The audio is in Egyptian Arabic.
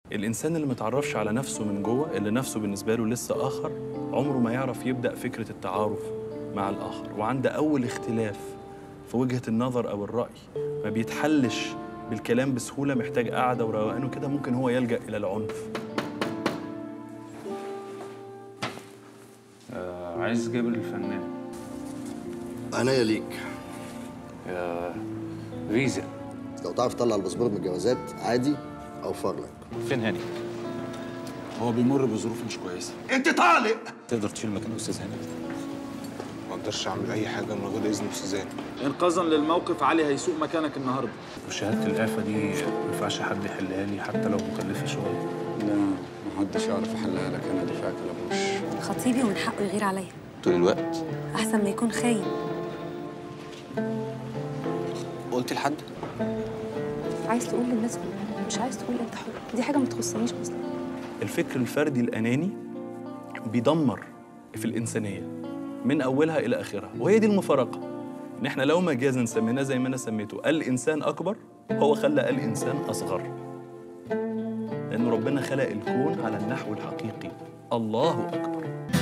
الإنسان اللي متعرفش على نفسه من جوه اللي نفسه بالنسبة له لسه آخر عمره ما يعرف يبدأ فكرة التعارف مع الآخر وعند أول اختلاف في وجهة النظر أو الرأي ما بيتحلش بالكلام بسهولة محتاج قعدة وروقان وكده ممكن هو يلجأ إلى العنف آه عايز جابر الفنان عناية ليك يا فيزا لو تعرف تطلع الباسبور من الجوازات عادي اوفر لك فين هاني؟ هو بيمر بظروف مش كويسه انت طالق تقدر تشيل مكان استاذ هاني ما اقدرش اعمل اي حاجه من غير اذن استاذ انقاذا للموقف علي هيسوق مكانك النهارده وشهادة الآفة دي ما ينفعش حد يحلها لي حتى لو مكلفة شوية لا محدش يعرف يحلها لك انا دفاع كلام مش خطيبي ومن حقه يغير عليا طول الوقت احسن ما يكون خاين قلت لحد عايز تقول للناس مش عايز تقول انت حر دي حاجه ما تخصنيش اصلا الفكر الفردي الأناني بيدمر في الإنسانية من أولها إلى آخرها وهي دي المفارقة إن إحنا لو مجازا سميناه زي ما أنا سميته الإنسان أكبر هو خلى الإنسان أصغر لأن ربنا خلق الكون على النحو الحقيقي الله أكبر